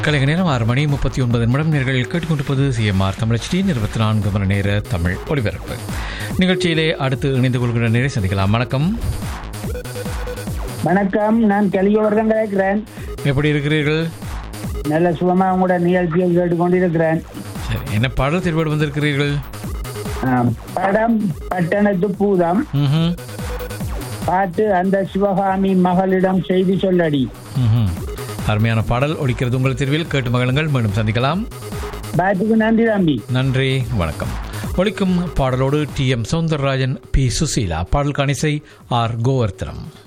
கலைஞர் நேரம் ஆறு மணி முப்பத்தி ஒன்பது நிமிடம் நேர்கள் கேட்டுக்கொண்டிருப்பது சிஎம்ஆர் தமிழச்சி இருபத்தி நான்கு மணி நேர தமிழ் ஒலிபரப்பு நிகழ்ச்சியிலே அடுத்து இணைந்து கொள்கிற நேரை சந்திக்கலாம் வணக்கம் வணக்கம் நான் கலியவர்தான் கேட்கிறேன் எப்படி இருக்கிறீர்கள் நல்ல சுகமா உங்களோட நிகழ்ச்சியை கேட்டுக்கொண்டிருக்கிறேன் சரி என்ன பாடல் திருப்பாடு வந்திருக்கிறீர்கள் ஆம். படம் பட்டணத்து பூதம் ம்ஹும். பாட்டு அந்த சிவகாமி மகளிடம் செய்தி சொல்லடி ம்ஹும். அருமையான பாடல் ஒலிக்கிறது உங்கள் திருவில் கேட்டு மகளுங்கள் மீண்டும் சந்திக்கலாம் பாட்டுக்கு நன்றி தம்பி நன்றி வணக்கம் ஒலிக்கும் பாடலோடு T M Soundararajan P Susheela பாடல் காணிசை ஆர் கோவர்த்தனம்